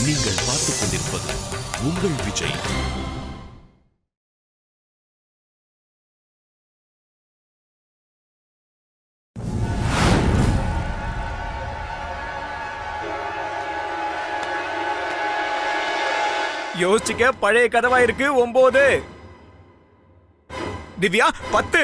நீங்கள் பார்த்துக் கொண்டிருப்பது உங்கள் விஜய் யோசிச்சுக்க பழைய கதவா இருக்கு ஒன்பது திவ்யா பத்து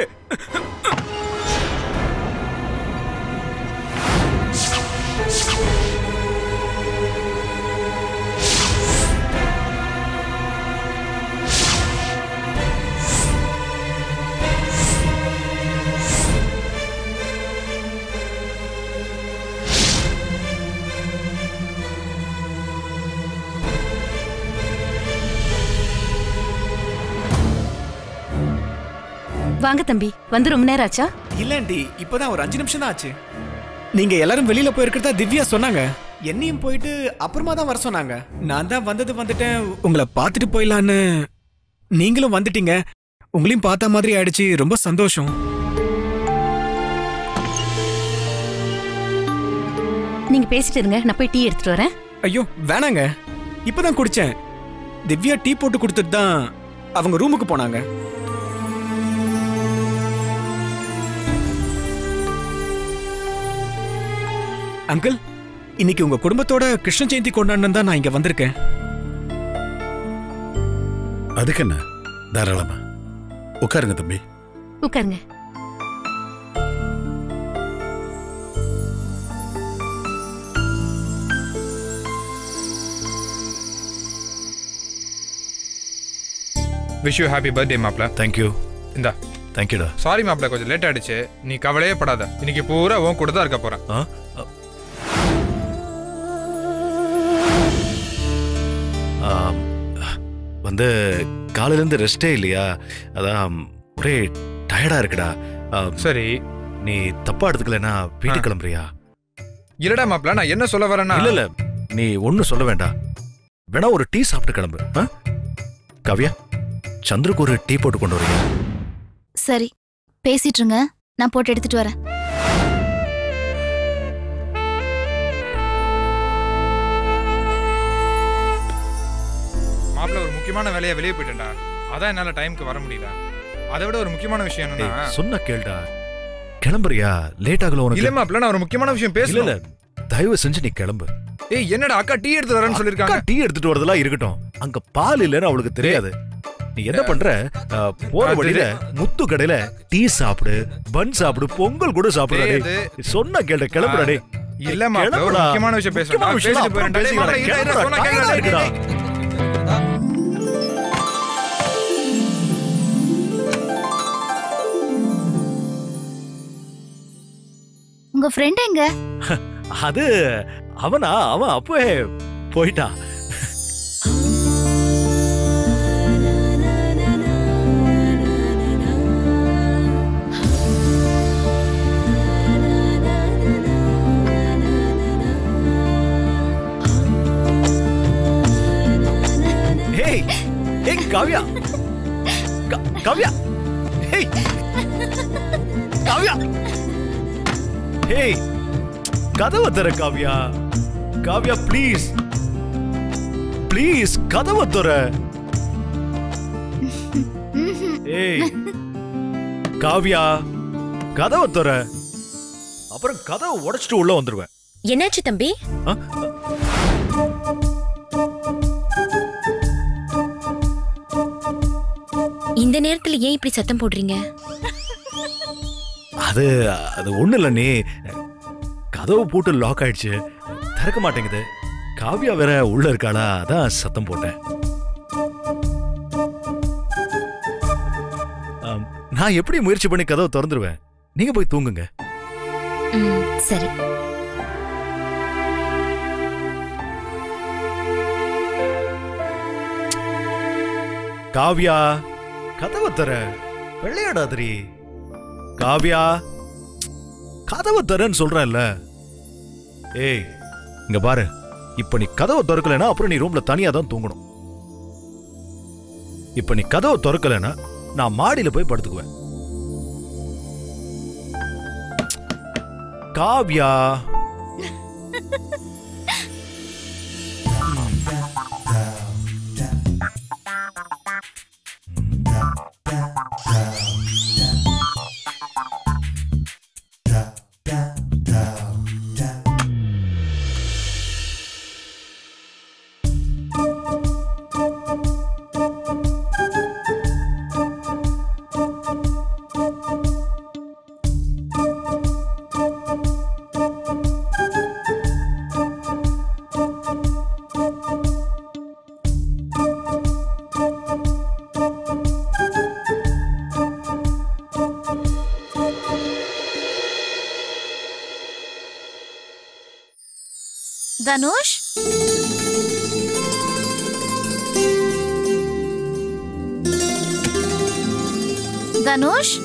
வாங்க தம்பி வந்து ரொம்ப நேரம் ஆச்சா இல்லண்டி இப்பதான் ஒரு அஞ்சு நிமிஷம் தான் ஆச்சு நீங்க எல்லாரும் வெளியில போயிருக்கிறதா திவ்யா சொன்னாங்க என்னையும் போயிட்டு அப்புறமா தான் வர சொன்னாங்க நான் தான் வந்தது வந்துட்டேன் உங்களை பார்த்துட்டு போயிடலான்னு நீங்களும் வந்துட்டீங்க உங்களையும் பார்த்த மாதிரி ஆயிடுச்சு ரொம்ப சந்தோஷம் நீங்க பேசிட்டு இருங்க நான் போய் டீ எடுத்துட்டு வரேன் ஐயோ வேணாங்க இப்பதான் குடிச்சேன் திவ்யா டீ போட்டு கொடுத்துட்டு தான் அவங்க ரூமுக்கு போனாங்க அங்கிள் இன்னைக்கு உங்க குடும்பத்தோட கிருஷ்ண ஜெயந்தி கொண்டாடணும் தான் நான் இங்க வந்திருக்கேன் அதுக்கு என்ன தாராளமா உட்காருங்க தம்பி உட்காருங்க விஷ் யூ ஹாப்பி பர்த்டே மாப்ள தேங்க்யூ இந்தா தேங்க்யூடா சாரி மாப்ள கொஞ்சம் லேட் ஆயிடுச்சு நீ கவலையே படாத இன்னைக்கு பூரா உன் கூட தான் இருக்க போறேன் ஆ ஆ. ஆம், வந்து காலையிலேருந்து ரெஸ்டே இல்லையா அதான் ஒரே டயர்டா இருக்குடா ஆம், சரி நீ தப்பா எடுத்துக்கலனா வீட்டுக்கு ஆ. கிளம்புறியா இல்லடா மாப்ள நான் என்ன சொல்ல வரேன்னா இல்ல இல்ல நீ ஒன்னும் சொல்ல வேண்டாம் வேணா ஒரு டீ சாப்பிட்டு கிளம்பு ஆ? காவ்யா சந்திருக்கு ஒரு டீ போட்டு கொண்டு வரீங்க சரி பேசிட்டு இருங்க நான் போட்டு எடுத்துட்டு வரேன் மாப்ள ஒரு முக்கியமான வேலையா வெளியே போயிட்டேன்டா அதான் என்னால டைம்க்கு வர முடியல அதை விட ஒரு முக்கியமான விஷயம் ஏய், என்னன்னா சொன்னா கேளுடா கிளம்புறியா லேட் ஆகல உனக்கு இல்ல மாப்ள நான் ஒரு முக்கியமான விஷயம் இல்ல பேசல இல்ல தயவு செஞ்சு நீ கிளம்பு ஏய் என்னடா அக்கா டீ எடுத்து வரேன்னு சொல்லிருக்காங்க அக்கா டீ எடுத்துட்டு வரதெல்லாம் இருக்கட்டும் அங்க பால் இல்லைன்னு அவளுக்கு தெரியாது நீ என்ன பண்ற அஹ், போற அது- வழியில முத்து கடையில டீ சாப்பிடு பன் சாப்பிடு பொங்கல் கூட சாப்பிடுடா டேய், டேய். சொன்னா கேளு கிளம்புடா டேய் இல்ல மாப்ள ஒரு கிளம்புடா. முக்கியமான விஷயம் பேசணும் முக்கியமான நான் விஷயம் பேசிட்டு அப்புறம் போறேன் டேய், மாப்ள, பேசிக்கலாம். இரு, இரு, சொன்னா கிளம்புடா. கேளுடா, டயர்டா டேய், இருக்குடா. டேய். உங்க ஃப்ரெண்ட் எங்க அது அவனா அவன் அப்பவே போயிட்டான் ஏய் ஏய் காவ்யா கா- காவ்யா ஏய் காவ்யா ஏய் கதவை தர காவ்யா காவ்யா ப்ளீஸ் ப்ளீஸ் கதவை தர ஏய் காவ்யா கதவை தர அப்புறம் கதவை உடைச்சிட்டு உள்ள வந்துருவேன் என்னாச்சு தம்பி ஆ? இந்த நேரத்துல ஏன் இப்படி சத்தம் போடுறீங்க அது அது ஒண்ணு இல்ல நீ கதவு போட்டு லாக் ஆயிடுச்சு திறக்க மாட்டேங்குது காவ்யா வேற உள்ள இருக்காளா அதான் சத்தம் போட்டேன் ஆம், நான் எப்படி முயற்சி பண்ணி கதவை திறந்துருவேன் நீங்க போய் தூங்குங்க ம், சரி காவ்யா கதவை தர விளையாடாதரி காவ்யா கதவை தரேன்னு சொல்றேன்ல ஏய் இங்க பாரு இப்ப நீ கதவை திறக்கலைன்னா அப்புறம் நீ ரூம்ல தனியா தான் தூங்கணும் இப்ப நீ கதவை திறக்கலைன்னா நான் மாடியில போய் படுத்துக்குவேன் காவ்யா தனுஷ் தனுஷ்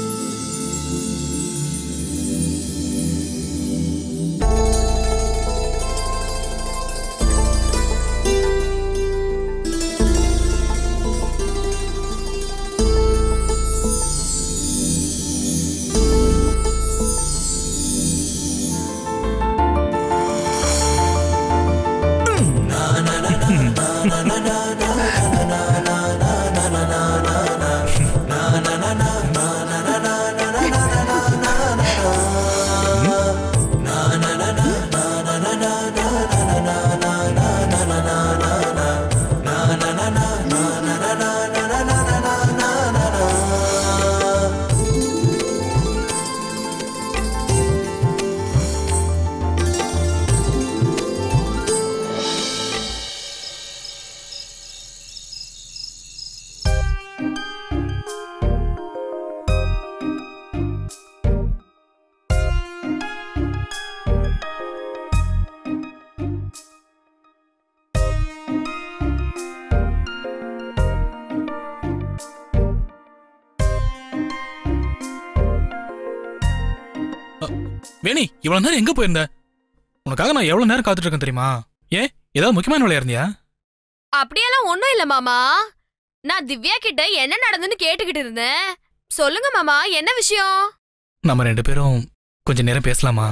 வேணி இவ்வளவு நேரம் எங்க போயிருந்த உனக்காக நான் எவ்வளவு நேரம் காத்துட்டு இருக்கேன் தெரியுமா ஏன் ஏதாவது முக்கியமான வேலையா இருந்தியா அப்படியெல்லாம் ஒண்ணும் இல்ல மாமா நான் திவ்யா கிட்ட என்ன நடந்துன்னு கேட்டுக்கிட்டு இருந்தேன் சொல்லுங்க மாமா என்ன விஷயம் நம்ம ரெண்டு பேரும் கொஞ்ச நேரம் பேசலாமா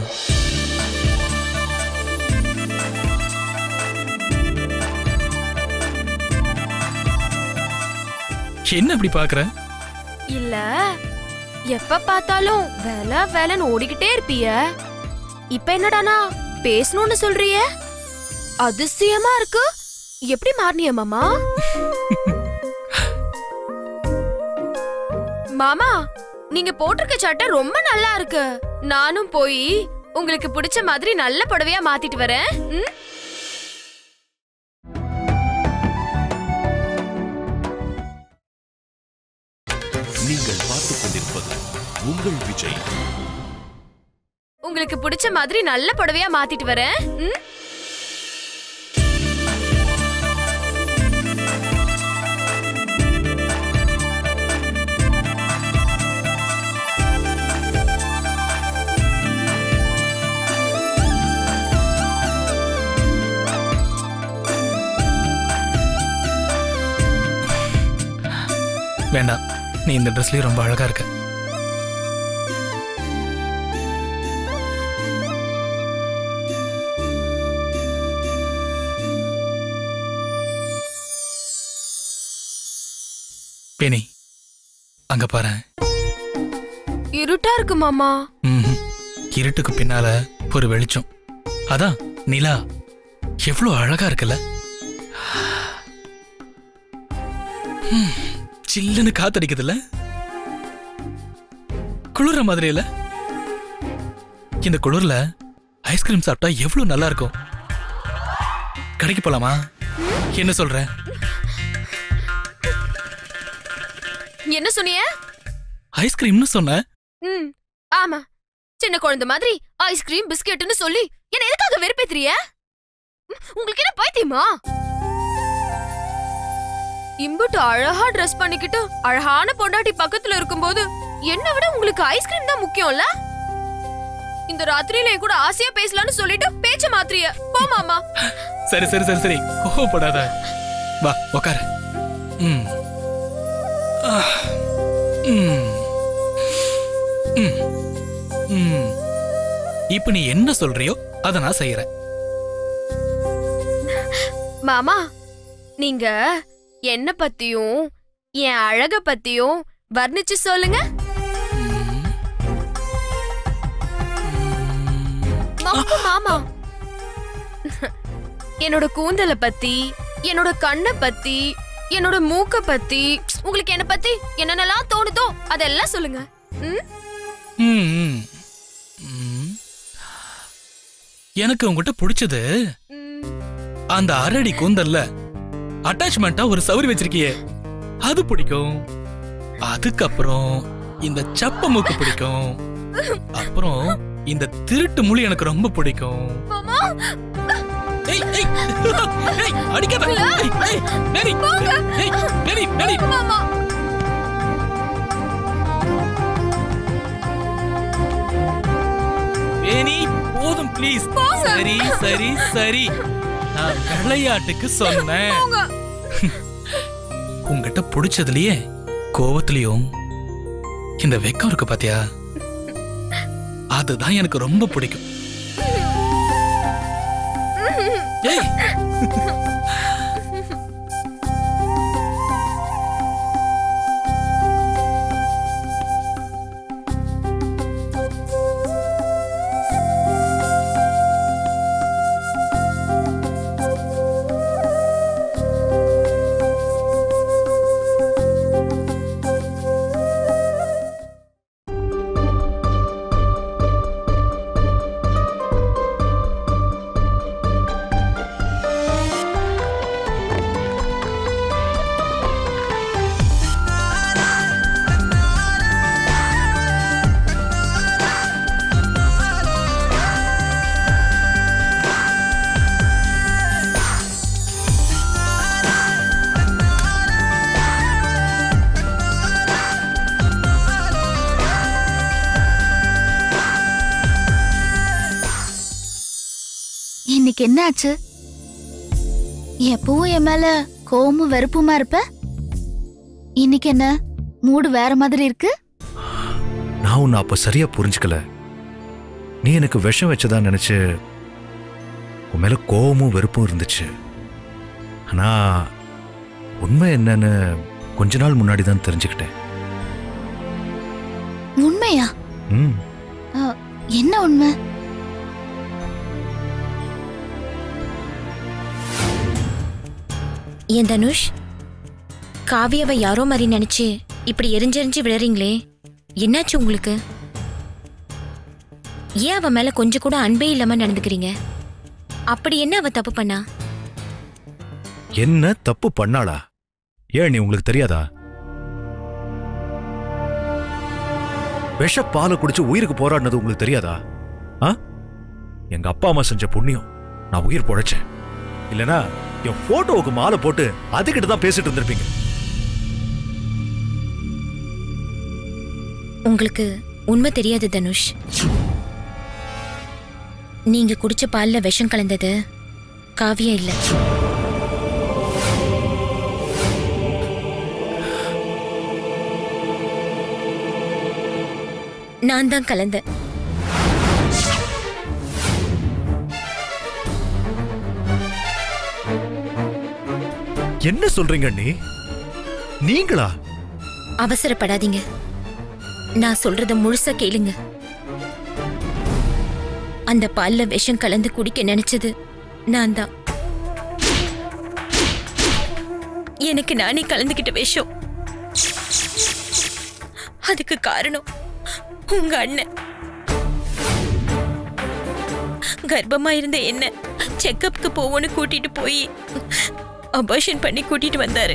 என்ன இப்படி பாக்குற இல்ல எப்ப பார்த்தாலும் வேலை வேலைன்னு ஓடிக்கிட்டே இருப்பிய இப்ப என்னடானா பேசணும்னு சொல்றிய அதிசயமா இருக்கு எப்படி மாறினிய மாமா மாமா நீங்க போட்டிருக்க சட்டை ரொம்ப நல்லா இருக்கு நானும் போய் உங்களுக்கு பிடிச்ச மாதிரி நல்ல புடவையா மாத்திட்டு வரேன் ம்? நீங்கள் பார்த்துக் கொண்டிருப்பது உங்கள் விஜய் உங்களுக்கு பிடிச்ச மாதிரி நல்ல புடவையா மாத்திட்டு வரேன் ம்? வேண்டாம் நீ இந்த ட்ரெஸ்லயே ரொம்ப அழகா இருக்க பேணி அங்க பாரு இருட்டா இருக்கு மாமா ம்ஹும். இருட்டுக்கு பின்னால ஒரு வெளிச்சம் அதான் நிலா எவ்வளவு அழகா இருக்குல்ல ம், சில்லுன்னு காத்தடிக்குதுல்ல குளிர மாதிரி இல்ல இந்த குளிர்ல ஐஸ்கிரீம் சாப்பிட்டா எவ்வளவு நல்லா இருக்கும் கடைக்கு போலாமா என்ன சொல்ற என்ன சொன்னீங்க ஐஸ்கிரீம்னு சொன்ன ம் ஆமா சின்ன குழந்தை மாதிரி ஐஸ்கிரீம் பிஸ்கெட்னு சொல்லி என்ன எதுக்காக வெறுப்பேத்துறிய ம், உங்களுக்கு என்ன பைத்தியமா இம்புட்டு அழகா ட்ரெஸ் பண்ணிக்கிட்டு அழகான பொண்டாட்டி பக்கத்துல இருக்கும்போது என்னை விட உங்களுக்கு ஐஸ்கிரீம் தான் முக்கியம்ல இந்த ராத்திரியில என் கூட ஆசையா பேசலாம்னு சொல்லிட்டு பேச்ச மாத்திரிய போ மாமா சரி சரி சரி சரி கோவப்படாத வா உக்காரு ம் ஆ. ம். ம். ம். இப்ப நீ என்ன சொல்றியோ அத நான் செய்யறேன் மாமா நீங்க என்ன பத்தியும் என் அழக பத்தியும் வர்ணிச்சு சொல்லுங்க ம். மக்கு மாமா என்னோட கூந்தல பத்தி என்னோட கண்ணை பத்தி என்னோட மூக்க பத்தி உங்களுக்கு என்ன பத்தி என்னென்னலாம் தோணுதோ அதெல்லாம் சொல்லுங்க ம்? ம், ம். ம். எனக்கு உங்ககிட்ட பிடிச்சது ம். அந்த அரடி கூந்தல்ல அட்டாச்மெண்டா ஒரு சவுரி வச்சிருக்கியே அது பிடிக்கும் அதுக்கப்புறம் இந்த சப்ப மூக்கு பிடிக்கும் அப்புறம் இந்த திருட்டு மொழி எனக்கு ரொம்ப பிடிக்கும் மாமா ஏய் ஏய் ஏய் அடிக்காத ஏய் ஏய் மேரி ஏய் மேரி மேரி மாமா வேணி போதும் ப்ளீஸ் சரி சரி சரி நான் விளையாட்டுக்கு சொன்னேன் போங்க உங்ககிட்ட பிடிச்சதுலயே கோவத்திலயும் இந்த வெக்கம் இருக்கு பாத்தியா அதுதான் எனக்கு ரொம்ப பிடிக்கும் ஏய் இன்னைக்கு என்ன ஆச்சு எப்பவும் என் மேல கோவமும் வெறுப்புமா இருப்ப இன்னைக்கு என்ன மூடு வேற மாதிரி இருக்கு நான் உன்னை அப்ப சரியா புரிஞ்சுக்கல நீ எனக்கு விஷம் வச்சதா நினைச்சு உன் மேல கோவமும் வெறுப்பும் இருந்துச்சு ஆனா உண்மை என்னன்னு கொஞ்ச நாள் முன்னாடி தான் தெரிஞ்சுக்கிட்டேன் உண்மையா ம் அ, என்ன உண்மை ஏன் தனுஷ் காவியாவை யாரோ மாதிரி நினைச்சு இப்படி எரிஞ்செறிஞ்சு விழறீங்களே என்னாச்சு உங்களுக்கு ஏன் அவ மேல கொஞ்சம் கூட அன்பே இல்லாம நடந்துக்கிறீங்க அப்படி என்ன அவ தப்பு பண்ணா என்ன தப்பு பண்ணாளா ஏன் நீ உங்களுக்கு தெரியாதா விஷ பாலை குடிச்சு உயிருக்கு போராடினது உங்களுக்கு தெரியாதா ஆ எங்க அப்பா அம்மா செஞ்ச புண்ணியம் நான் உயிர் பொழைச்சேன் இல்லனா என் போட்டோவுக்கு மாலை போட்டு அதுகிட்ட தான் பேசிட்டு இருந்திருப்பீங்க உங்களுக்கு உண்மை தெரியாது தனுஷ் நீங்க குடிச்ச பால்ல விஷம் கலந்தது காவியா இல்ல நான் தான் கலந்தேன் என்ன சொல்றீங்க நீ நீங்களா அவசரப்படாதீங்க நான் சொல்றத முழுசா கேளுங்க அந்த பால்ல விஷம் கலந்து குடிக்க நினைச்சது நான் தான் எனக்கு நானே கலந்துக்கிட்ட விஷம் அதுக்கு காரணம் உங்க அண்ணன் கர்ப்பமா இருந்த என்ன செக்கப்புக்கு போவோன்னு கூட்டிட்டு போய் அபார்ஷன் பண்ணி கூட்டிட்டு வந்தாரு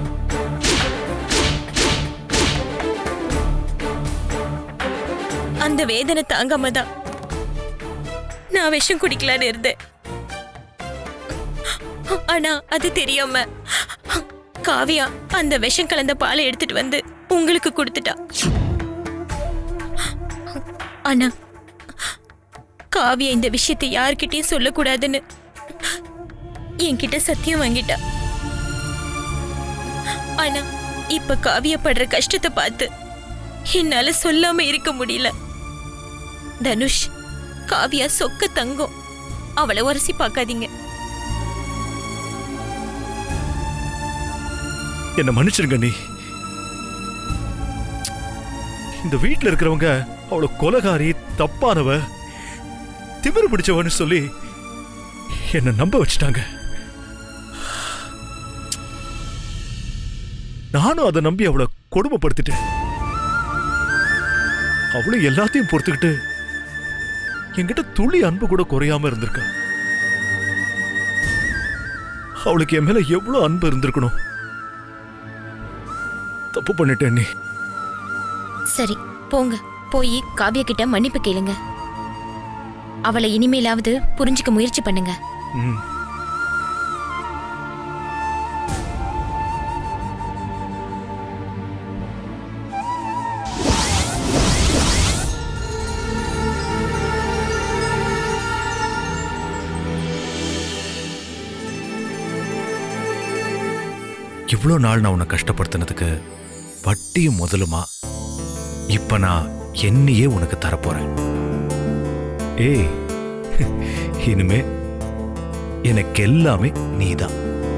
அந்த வேதனை தாங்காம தான் நான் விஷம் குடிக்கலான்னு இருந்தேன் ஆனா அது தெரியாம காவியா அந்த விஷம் கலந்த பாலை எடுத்துட்டு வந்து உங்களுக்கு கொடுத்துட்டா ஆனா காவியா இந்த விஷயத்தை யார்கிட்டயும் சொல்லக்கூடாதுன்னு என்கிட்ட சத்தியம் வாங்கிட்டா ஆனா இப்ப காவியா படுற கஷ்டத்தை பார்த்து என்னால சொல்லாம இருக்க முடியல தனுஷ் காவியா சொக்க தங்கம் அவளை உரசி பார்க்காதீங்க என்ன மன்னிச்சிருங்க நீ இந்த வீட்ல இருக்கிறவங்க அவளை கொலகாரி தப்பானவ திமிரு பிடிச்சவன்னு சொல்லி என்ன நம்ப வச்சுட்டாங்க நானும் அதை நம்பி அவளை கொடுமைப்படுத்திட்டேன் அவளும் எல்லாத்தையும் பொறுத்துக்கிட்டு என்கிட்ட துளி அன்பு கூட குறையாம இருந்திருக்கா அவளுக்கு என் மேல எவ்வளவு அன்பு இருந்திருக்கணும் தப்பு பண்ணிட்டேன் நீ சரி போங்க போய் காவியா கிட்ட மன்னிப்பு கேளுங்க அவளை இனிமேலாவது புரிஞ்சுக்க முயற்சி பண்ணுங்க ம் இவ்வளோ நாள் நான் உன்னை கஷ்டப்படுத்தினதுக்கு வட்டியும் முதலுமா இப்ப நான் என்னையே உனக்கு தரப்போறேன் ஏய் இனிமே எனக்கு எல்லாமே நீதான்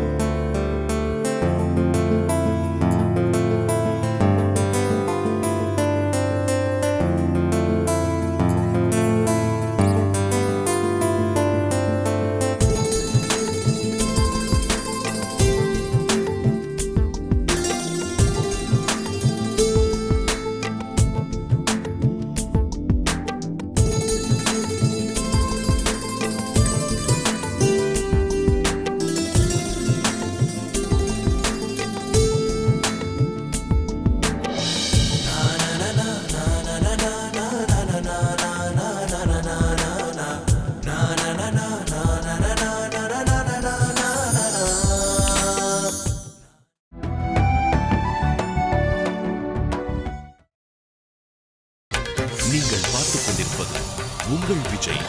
நீங்கள் பார்த்துக் கொண்டிருப்பது உங்கள் விஜய்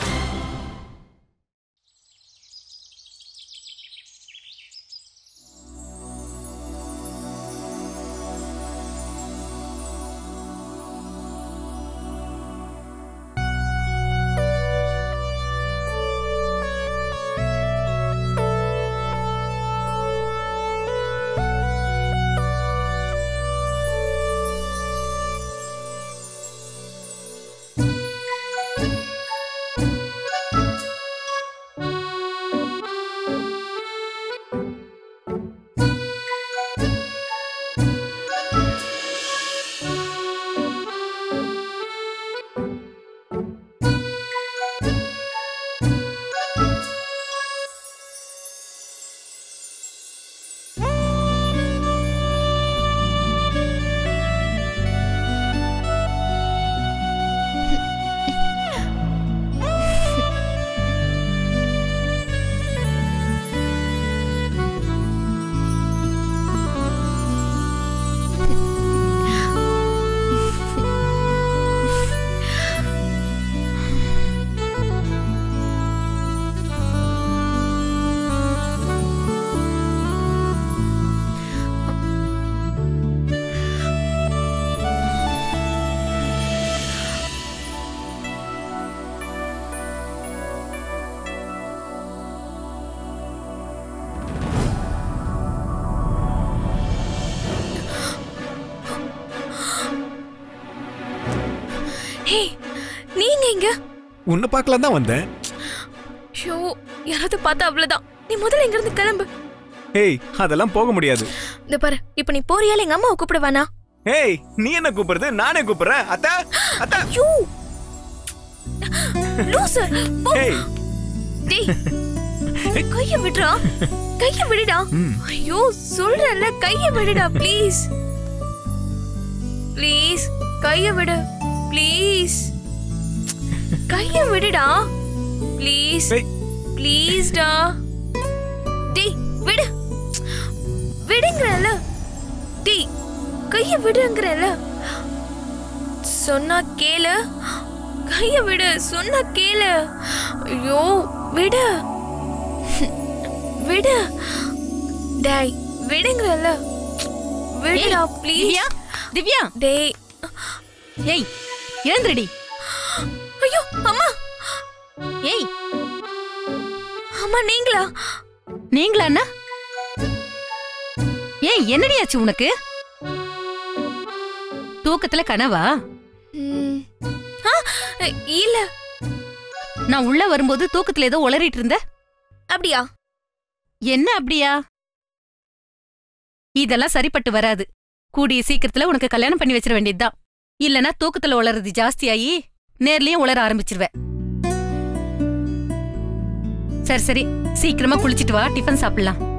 ஹே நீங்க எங்க உன்னை பார்க்கலாம் தான் வந்தேன் ஷோ யாராவது பார்த்தா அவ்வளவுதான் நீ முதல்ல இங்க இருந்து கிளம்பு ஏய் அதெல்லாம் போக முடியாது இந்த பாரு இப்ப நீ போறியால எங்க அம்மாவை கூப்பிடுவானா ஏய் நீ என்ன கூப்பிடுறது நானே கூப்பிடுறேன் அத்தா அத்தா யூ லூசு போ ஏய் டேய் கைய விடுறா கைய விடுடா ஐயோ சொல்றேன்ல கைய விடுடா ப்ளீஸ் ப்ளீஸ் கைய விடு ப்ளீஸ் கைய விடுடா ப்ளீஸ் ஏய். ப்ளீஸ் டா டேய் விடு விடுங்கறல டேய் கைய விடுங்கறல சொன்னா கேளு கைய விடு சொன்னா கேளு ஐயோ விடு விடு டேய் விடுங்கறல விடுடா ப்ளீஸ் திவ்யா திவ்யா டேய் ஏய் எழுந்திரடி ஐயோ அம்மா ஏய் அம்மா நீங்களா நீங்களா அண்ணா ஏய் என்னடி ஆச்சு உனக்கு தூக்கத்துல கனவா ம். ஆ, இல்ல நான் உள்ள வரும்போது தூக்கத்துல ஏதோ உளறிட்டு இருந்த அப்படியா என்ன அப்படியா இதெல்லாம் சரிப்பட்டு வராது கூடிய சீக்கிரத்துல உனக்கு கல்யாணம் பண்ணி வச்சிட வேண்டியதுதான் இல்லனா தூக்கத்துல உளறது ஜாஸ்தியாயி நேர்லயும் உளர ஆரம்பிச்சிருவேன் சரி சரி சீக்கிரமா குளிச்சிட்டு வா டிஃபன் சாப்பிடலாம்